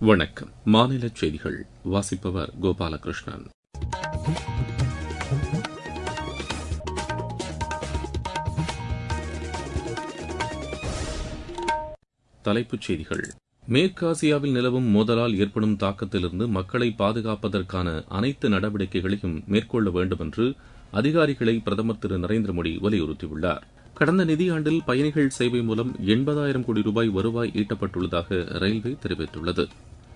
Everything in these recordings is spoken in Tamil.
வணக்கம் மாநில செய்திகள் வாசிப்பவர் கோபாலகிருஷ்ணன் தலைப்புச் செய்திகள் மேற்காசியாவில் நிலவும் மோதலால் ஏற்படும் தாக்கத்திலிருந்து மக்களை பாதுகாப்பதற்கான அனைத்து நடவடிக்கைகளையும் மேற்கொள்ள வேண்டும் என்று அதிகாரிகளை பிரதமர் திரு நரேந்திர மோடி வலியுறுத்தியுள்ளார் கடந்த நிதியாண்டில் பயணிகள் சேவை மூலம் எண்பதாயிரம் கோடி ரூபாய் வருவாய் ஈட்டப்பட்டுள்ளதாக ரயில்வே தெரிவித்துள்ளது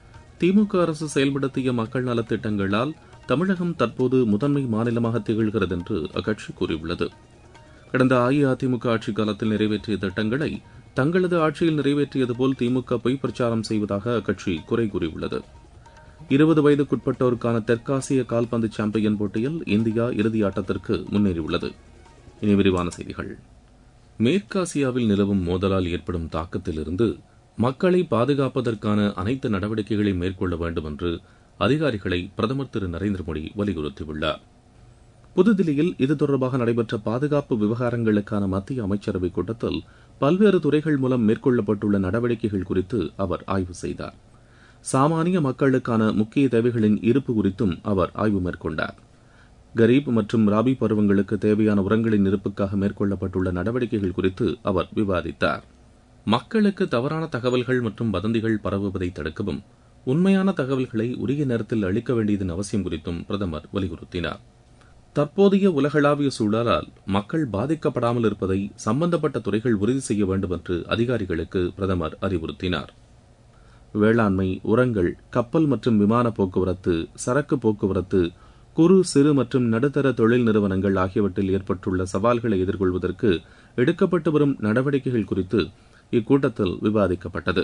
திமுக அரசு செயல்படுத்திய மக்கள் நலத்திட்டங்களால் தமிழகம் தற்போது முதன்மை மாநிலமாக திகழ்கிறது என்று அக்கட்சி கூறியுள்ளது கடந்த அஇஅதிமுக ஆட்சிக் காலத்தில் நிறைவேற்றிய திட்டங்களை தங்களது ஆட்சியில் நிறைவேற்றியது போல் திமுக பொய் பிரச்சாரம் செய்வதாக அக்கட்சி குறை கூறியுள்ளது இருபது வயதுக்குட்பட்டோருக்கான தெற்காசிய கால்பந்து சாம்பியன் போட்டியில் இந்தியா இறுதி ஆட்டத்திற்கு முன்னேறியுள்ளது இனி விரிவான செய்திகள் மேற்காசியாவில் நிலவும் மோதலால் ஏற்படும் தாக்கத்திலிருந்து மக்களை பாதுகாப்பதற்கான அனைத்து நடவடிக்கைகளை மேற்கொள்ள வேண்டும் என்று அதிகாரிகளை பிரதமர் திரு நரேந்திர மோடி வலியுறுத்தியுள்ளார் புதுதில்லியில் இது தொடர்பாக நடைபெற்ற பாதுகாப்பு விவகாரங்களுக்கான மத்திய அமைச்சரவைக் கூட்டத்தில் பல்வேறு துறைகள் மூலம் மேற்கொள்ளப்பட்டுள்ள நடவடிக்கைகள் குறித்து அவர் ஆய்வு செய்தார் சாமானிய மக்களுக்கான முக்கிய தேவைகளின் இருப்பு குறித்தும் அவர் ஆய்வு மேற்கொண்டார் கரீப் மற்றும் ராபி பருவங்களுக்கு தேவையான உரங்களின் இருப்புக்காக மேற்கொள்ளப்பட்டுள்ள நடவடிக்கைகள் குறித்து அவர் விவாதித்தார் மக்களுக்கு தவறான தகவல்கள் மற்றும் வதந்திகள் பரவுவதை தடுக்கவும் உண்மையான தகவல்களை உரிய நேரத்தில் அளிக்க வேண்டியதன் அவசியம் குறித்தும் பிரதமர் வலியுறுத்தினார் தற்போதைய உலகளாவிய சூழலால் மக்கள் பாதிக்கப்படாமல் இருப்பதை சம்பந்தப்பட்ட துறைகள் உறுதி செய்ய வேண்டும் என்று அதிகாரிகளுக்கு பிரதமர் அறிவுறுத்தினார் வேளாண்மை உரங்கள் கப்பல் மற்றும் விமான போக்குவரத்து சரக்கு போக்குவரத்து குறு சிறு மற்றும் நடுத்தர தொழில் நிறுவனங்கள் ஆகியவற்றில் ஏற்பட்டுள்ள சவால்களை எதிர்கொள்வதற்கு எடுக்கப்பட்டு வரும் நடவடிக்கைகள் குறித்து இக்கூட்டத்தில் விவாதிக்கப்பட்டது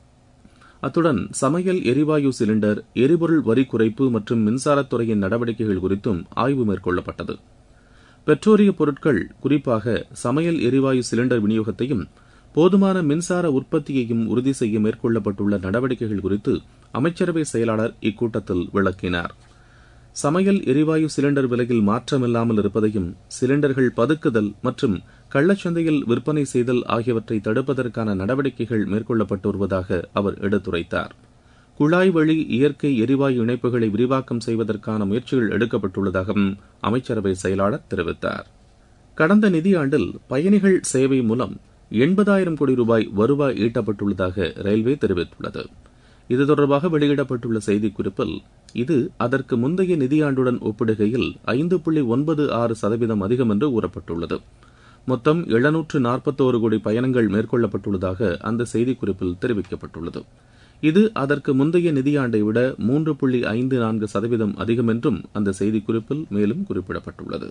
அத்துடன் சமையல் எரிவாயு சிலிண்டர் எரிபொருள் வரி குறைப்பு மற்றும் மின்சாரத்துறையின் நடவடிக்கைகள் குறித்தும் ஆய்வு மேற்கொள்ளப்பட்டது பெட்ரோலிய பொருட்கள் குறிப்பாக சமையல் எரிவாயு சிலிண்டர் விநியோகத்தையும் போதுமான மின்சார உற்பத்தியையும் உறுதி செய்ய மேற்கொள்ளப்பட்டுள்ள நடவடிக்கைகள் குறித்து அமைச்சரவை செயலாளர் இக்கூட்டத்தில் விளக்கினார் சமையல் எரிவாயு சிலிண்டர் விலையில் மாற்றமில்லாமல் இருப்பதையும் சிலிண்டர்கள் பதுக்குதல் மற்றும் கள்ளச்சந்தையில் விற்பனை செய்தல் ஆகியவற்றை தடுப்பதற்கான நடவடிக்கைகள் மேற்கொள்ளப்பட்டு வருவதாக அவர் எடுத்துரைத்தார் குழாய் வழி இயற்கை எரிவாயு இணைப்புகளை விரிவாக்கம் செய்வதற்கான முயற்சிகள் எடுக்கப்பட்டுள்ளதாகவும் அமைச்சரவை செயலாளர் தெரிவித்தார் கடந்த நிதியாண்டில் பயணிகள் சேவை மூலம் எண்பதாயிரம் கோடி ரூபாய் வருவாய் ஈட்டப்பட்டுள்ளதாக ரயில்வே தெரிவித்துள்ளது இது தொடர்பாக வெளியிடப்பட்டுள்ள செய்திக்குறிப்பில் இது அதற்கு முந்தைய நிதியாண்டுடன் ஒப்பிடுகையில் ஐந்து புள்ளி ஒன்பது ஆறு சதவீதம் அதிகம் என்று கூறப்பட்டுள்ளது மொத்தம் எழுநூற்று நாற்பத்தோரு கோடி பயணங்கள் மேற்கொள்ளப்பட்டுள்ளதாக அந்த செய்திக்குறிப்பில் தெரிவிக்கப்பட்டுள்ளது இது அதற்கு முந்தைய நிதியாண்டை விட மூன்று புள்ளி ஐந்து நான்கு சதவீதம் அதிகம் என்றும் அந்த செய்திக்குறிப்பில் மேலும் குறிப்பிடப்பட்டுள்ளது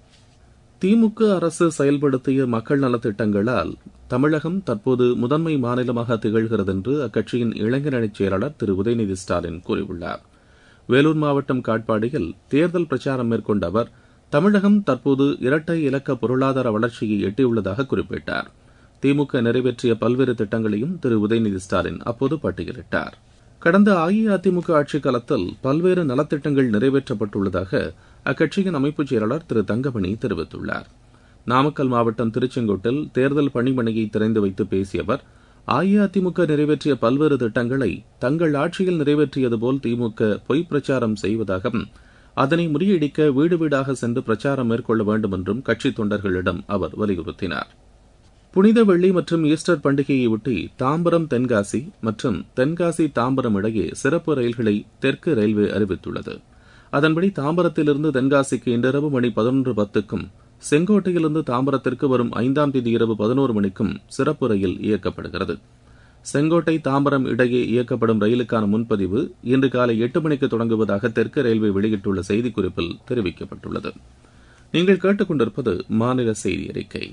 திமுக அரசு செயல்படுத்திய மக்கள் நலத்திட்டங்களால் தமிழகம் தற்போது முதன்மை மாநிலமாக திகழ்கிறது என்று அக்கட்சியின் இளைஞரணி செயலாளர் திரு உதயநிதி ஸ்டாலின் கூறியுள்ளார் வேலூர் மாவட்டம் காட்பாடியில் தேர்தல் பிரச்சாரம் மேற்கொண்ட அவர் தமிழகம் தற்போது இரட்டை இலக்க பொருளாதார வளர்ச்சியை எட்டியுள்ளதாக குறிப்பிட்டார் திமுக நிறைவேற்றிய பல்வேறு திட்டங்களையும் திரு உதயநிதி ஸ்டாலின் அப்போது பட்டியலிட்டார் கடந்த அஇஅதிமுக ஆட்சிக் காலத்தில் பல்வேறு நலத்திட்டங்கள் நிறைவேற்றப்பட்டுள்ளதாக அக்கட்சியின் அமைப்புச் செயலாளர் திரு தங்கமணி தெரிவித்துள்ளார் நாமக்கல் மாவட்டம் திருச்செங்கோட்டில் தேர்தல் பணிமனையை திறந்து வைத்து பேசிய அவர் அஇஅதிமுக நிறைவேற்றிய பல்வேறு திட்டங்களை தங்கள் ஆட்சியில் நிறைவேற்றியது போல் திமுக பொய் பிரச்சாரம் செய்வதாகவும் அதனை முறியடிக்க வீடு வீடாக சென்று பிரச்சாரம் மேற்கொள்ள வேண்டும் என்றும் கட்சி தொண்டர்களிடம் அவர் வலியுறுத்தினார் புனித வெள்ளி மற்றும் ஈஸ்டர் பண்டிகையையொட்டி தாம்பரம் தென்காசி மற்றும் தென்காசி தாம்பரம் இடையே சிறப்பு ரயில்களை தெற்கு ரயில்வே அறிவித்துள்ளது அதன்படி தாம்பரத்திலிருந்து தென்காசிக்கு இன்றிரவு மணி பதினொன்று பத்துக்கும் செங்கோட்டையிலிருந்து தாம்பரத்திற்கு வரும் ஐந்தாம் தேதி இரவு பதினோரு மணிக்கும் சிறப்பு ரயில் இயக்கப்படுகிறது செங்கோட்டை தாம்பரம் இடையே இயக்கப்படும் ரயிலுக்கான முன்பதிவு இன்று காலை எட்டு மணிக்கு தொடங்குவதாக தெற்கு ரயில்வே வெளியிட்டுள்ள செய்திக்குறிப்பில் தெரிவிக்கப்பட்டுள்ளது நீங்கள் கேட்டுக்கொண்டிருப்பது மாநில செய்தி அறிக்கை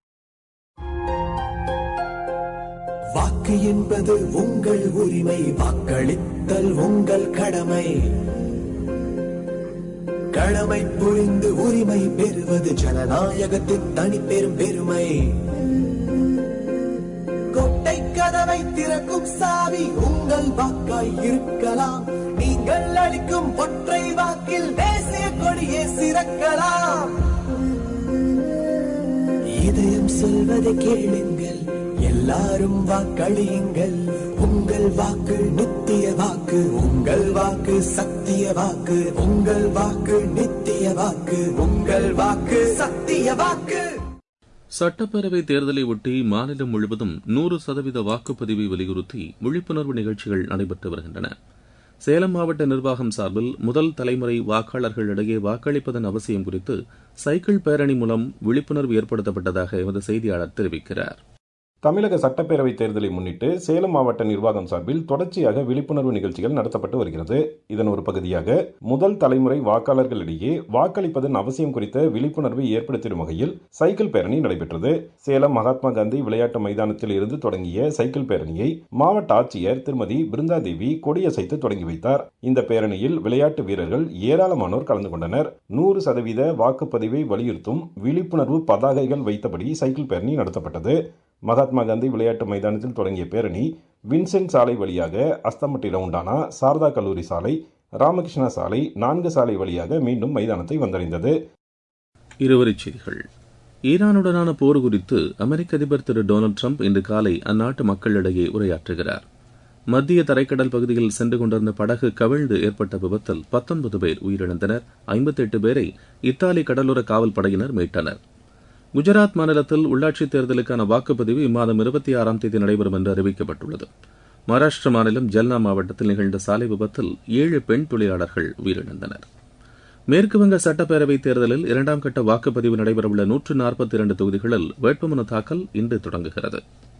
வாக்கு என்பது உங்கள் உரிமை வாக்களித்தல் உங்கள் கடமை கடமை புரிந்து உரிமை பெறுவது ஜனநாயகத்தின் தனிப்பெரும் பெருமை கொட்டை கதவை திறக்கும் சாவி உங்கள் வாக்காய் இருக்கலாம் நீங்கள் அளிக்கும் ஒற்றை வாக்கில் தேசிய கொடியே சிறக்கலாம் இதயம் சொல்வதை கேளுங்கள் எல்லாரும் வாக்களியுங்கள் உங்கள் வாக்கு நித்திய வாக்கு வாக்கு உங்கள் வாக்கு சத்திய வாக்கு உங்கள் வாக்கு நித்திய வாக்கு உங்கள் வாக்கு சத்திய வாக்கு சட்டப்பேரவை தேர்தலை ஒட்டி மாநிலம் முழுவதும் நூறு சதவீத வாக்குப்பதிவை வலியுறுத்தி விழிப்புணர்வு நிகழ்ச்சிகள் நடைபெற்று வருகின்றன சேலம் மாவட்ட நிர்வாகம் சார்பில் முதல் தலைமுறை வாக்காளர்களிடையே வாக்களிப்பதன் அவசியம் குறித்து சைக்கிள் பேரணி மூலம் விழிப்புணர்வு ஏற்படுத்தப்பட்டதாக எமது செய்தியாளர் தெரிவிக்கிறார் தமிழக சட்டப்பேரவை தேர்தலை முன்னிட்டு சேலம் மாவட்ட நிர்வாகம் சார்பில் தொடர்ச்சியாக விழிப்புணர்வு நிகழ்ச்சிகள் நடத்தப்பட்டு வருகிறது இதன் ஒரு பகுதியாக முதல் தலைமுறை வாக்காளர்களிடையே வாக்களிப்பதன் அவசியம் குறித்த விழிப்புணர்வை ஏற்படுத்திடும் வகையில் சைக்கிள் பேரணி நடைபெற்றது சேலம் மகாத்மா காந்தி விளையாட்டு மைதானத்தில் இருந்து தொடங்கிய சைக்கிள் பேரணியை மாவட்ட ஆட்சியர் திருமதி பிருந்தாதேவி கொடியசைத்து தொடங்கி வைத்தார் இந்த பேரணியில் விளையாட்டு வீரர்கள் ஏராளமானோர் கலந்து கொண்டனர் நூறு சதவீத வாக்குப்பதிவை வலியுறுத்தும் விழிப்புணர்வு பதாகைகள் வைத்தபடி சைக்கிள் பேரணி நடத்தப்பட்டது மகாத்மா காந்தி விளையாட்டு மைதானத்தில் தொடங்கிய பேரணி வின்சென்ட் சாலை வழியாக அஸ்தம்பட்டி ரவுண்டானா சாரதா கல்லூரி சாலை ராமகிருஷ்ணா சாலை நான்கு சாலை வழியாக மீண்டும் மைதானத்தை வந்தடைந்தது இருவரிச் செய்திகள் ஈரானுடனான போர் குறித்து அமெரிக்க அதிபர் திரு டொனால்டு ட்ரம்ப் இன்று காலை அந்நாட்டு மக்களிடையே உரையாற்றுகிறார் மத்திய தரைக்கடல் பகுதியில் சென்று கொண்டிருந்த படகு கவிழ்ந்து ஏற்பட்ட விபத்தில் பத்தொன்பது பேர் உயிரிழந்தனர் ஐம்பத்தெட்டு பேரை இத்தாலி கடலோர காவல் படையினர் மீட்டனர் குஜராத் மாநிலத்தில் உள்ளாட்சித் தேர்தலுக்கான வாக்குப்பதிவு இம்மாதம் இருபத்தி ஆறாம் தேதி நடைபெறும் என்று அறிவிக்கப்பட்டுள்ளது மகாராஷ்டிர மாநிலம் ஜல்னா மாவட்டத்தில் நிகழ்ந்த சாலை விபத்தில் ஏழு பெண் தொழிலாளர்கள் உயிரிழந்தனர் மேற்குவங்க சட்டப்பேரவைத் தேர்தலில் இரண்டாம் கட்ட வாக்குப்பதிவு நடைபெறவுள்ள நூற்று நாற்பத்தி இரண்டு தொகுதிகளில் வேட்புமனு தாக்கல் இன்று தொடங்குகிறது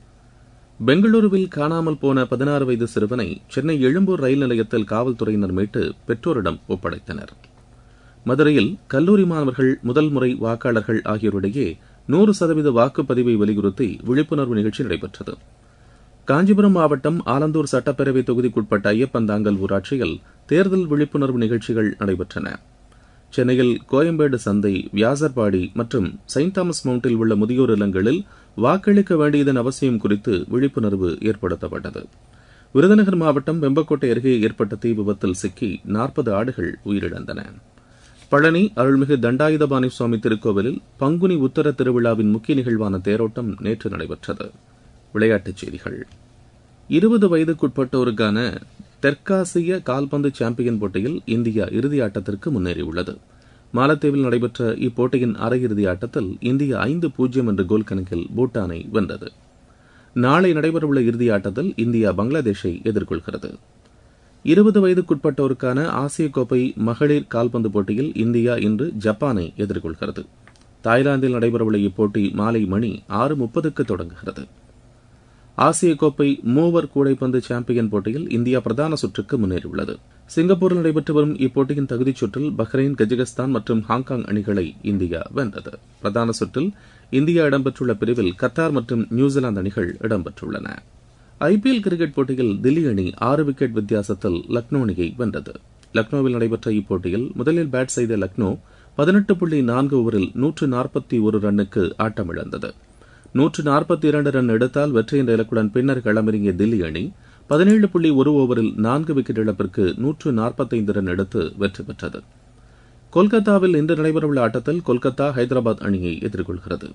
பெங்களூருவில் காணாமல் போன பதினாறு வயது சிறுவனை சென்னை எழும்பூர் ரயில் நிலையத்தில் காவல்துறையினர் மீட்டு பெற்றோரிடம் ஒப்படைத்தனர் மதுரையில் கல்லூரி மாணவர்கள் முதல் முறை வாக்காளர்கள் ஆகியோரிடையே நூறு சதவீத வாக்குப்பதிவை வலியுறுத்தி விழிப்புணர்வு நிகழ்ச்சி நடைபெற்றது காஞ்சிபுரம் மாவட்டம் ஆலந்தூர் சட்டப்பேரவை தொகுதிக்குட்பட்ட ஐயப்பந்தாங்கல் ஊராட்சியில் தேர்தல் விழிப்புணர்வு நிகழ்ச்சிகள் நடைபெற்றன சென்னையில் கோயம்பேடு சந்தை வியாசர்பாடி மற்றும் செயின்ட் தாமஸ் மவுண்டில் உள்ள முதியோர் இல்லங்களில் வாக்களிக்க வேண்டியதன் அவசியம் குறித்து விழிப்புணர்வு ஏற்படுத்தப்பட்டது விருதுநகர் மாவட்டம் வெம்பக்கோட்டை அருகே ஏற்பட்ட தீ விபத்தில் சிக்கி நாற்பது ஆடுகள் உயிரிழந்தன பழனி அருள்மிகு தண்டாயுதபாணி சுவாமி திருக்கோவிலில் பங்குனி உத்தர திருவிழாவின் முக்கிய நிகழ்வான தேரோட்டம் நேற்று நடைபெற்றது விளையாட்டுச் செய்திகள் இருபது வயதுக்குட்பட்டோருக்கான தெற்காசிய கால்பந்து சாம்பியன் போட்டியில் இந்தியா இறுதி ஆட்டத்திற்கு முன்னேறியுள்ளது மாலத்தீவில் நடைபெற்ற இப்போட்டியின் அரையிறுதி ஆட்டத்தில் இந்தியா ஐந்து பூஜ்ஜியம் என்ற கோல் கணக்கில் பூட்டானை வென்றது நாளை நடைபெறவுள்ள இறுதி ஆட்டத்தில் இந்தியா பங்களாதேஷை எதிர்கொள்கிறது இருபது வயதுக்குட்பட்டோருக்கான ஆசிய கோப்பை மகளிர் கால்பந்து போட்டியில் இந்தியா இன்று ஜப்பானை எதிர்கொள்கிறது தாய்லாந்தில் நடைபெறவுள்ள இப்போட்டி மாலை மணி ஆறு முப்பதுக்கு தொடங்குகிறது ஆசிய கோப்பை மூவர் கூடைப்பந்து சாம்பியன் போட்டியில் இந்தியா பிரதான சுற்றுக்கு முன்னேறியுள்ளது சிங்கப்பூரில் நடைபெற்று வரும் இப்போட்டியின் தகுதிச் சுற்றில் பஹ்ரைன் கஜகஸ்தான் மற்றும் ஹாங்காங் அணிகளை இந்தியா வென்றது பிரதான சுற்றில் இந்தியா இடம்பெற்றுள்ள பிரிவில் கத்தார் மற்றும் நியூசிலாந்து அணிகள் இடம்பெற்றுள்ளன ஐபிஎல் கிரிக்கெட் போட்டியில் தில்லி அணி ஆறு விக்கெட் வித்தியாசத்தில் லக்னோ அணியை வென்றது லக்னோவில் நடைபெற்ற இப்போட்டியில் முதலில் பேட் செய்த லக்னோ பதினெட்டு புள்ளி நான்கு ஓவரில் நூற்று நாற்பத்தி ஒரு ரன்னுக்கு ஆட்டமிழந்தது நூற்று நாற்பத்தி இரண்டு ரன் எடுத்தால் வெற்றி என்ற இலக்குடன் பின்னர் களமிறங்கிய தில்லி அணி பதினேழு புள்ளி ஒரு ஓவரில் நான்கு விக்கெட் இழப்பிற்கு நூற்று நாற்பத்தைந்து ரன் எடுத்து வெற்றி பெற்றது கொல்கத்தாவில் இன்று நடைபெறவுள்ள ஆட்டத்தில் கொல்கத்தா ஹைதராபாத் அணியை எதிர்கொள்கிறது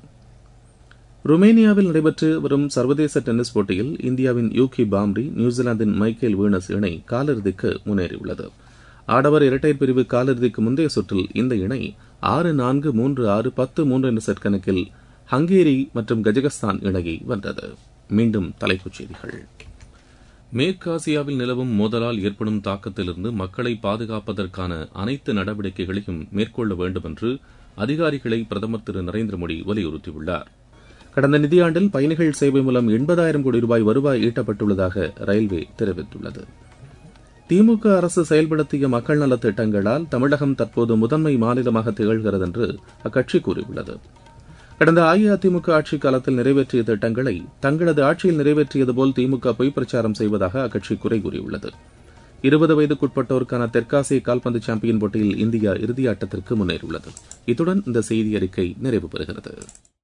ருமேனியாவில் நடைபெற்று வரும் சர்வதேச டென்னிஸ் போட்டியில் இந்தியாவின் யூகி பாம்ரி நியூசிலாந்தின் மைக்கேல் வீனஸ் இணை காலிறுதிக்கு முன்னேறியுள்ளது ஆடவர் இரட்டையர் பிரிவு காலிறுதிக்கு முந்தைய சுற்றில் இந்த இணை ஆறு நான்கு மூன்று ஆறு பத்து மூன்று என்ற செட் கணக்கில் ஹங்கேரி மற்றும் கஜகஸ்தான் இணையை வென்றது மீண்டும் தலைப்புச் செய்திகள் மேற்காசியாவில் நிலவும் மோதலால் ஏற்படும் தாக்கத்திலிருந்து மக்களை பாதுகாப்பதற்கான அனைத்து நடவடிக்கைகளையும் மேற்கொள்ள வேண்டும் என்று அதிகாரிகளை பிரதமர் திரு நரேந்திர மோடி வலியுறுத்தியுள்ளார் கடந்த நிதியாண்டில் பயணிகள் சேவை மூலம் எண்பதாயிரம் கோடி ரூபாய் வருவாய் ஈட்டப்பட்டுள்ளதாக ரயில்வே தெரிவித்துள்ளது திமுக அரசு செயல்படுத்திய மக்கள் நலத் திட்டங்களால் தமிழகம் தற்போது முதன்மை மாநிலமாக திகழ்கிறது என்று அக்கட்சி கூறியுள்ளது கடந்த அஇஅதிமுக ஆட்சிக் காலத்தில் நிறைவேற்றிய திட்டங்களை தங்களது ஆட்சியில் நிறைவேற்றியது போல் திமுக பொய் பிரச்சாரம் செய்வதாக அக்கட்சி குறை கூறியுள்ளது இருபது வயதுக்குட்பட்டோருக்கான தெற்காசிய கால்பந்து சாம்பியன் போட்டியில் இந்தியா இறுதியாட்டத்திற்கு முன்னேறியுள்ளது இத்துடன் இந்த செய்தி அறிக்கை நிறைவு பெறுகிறது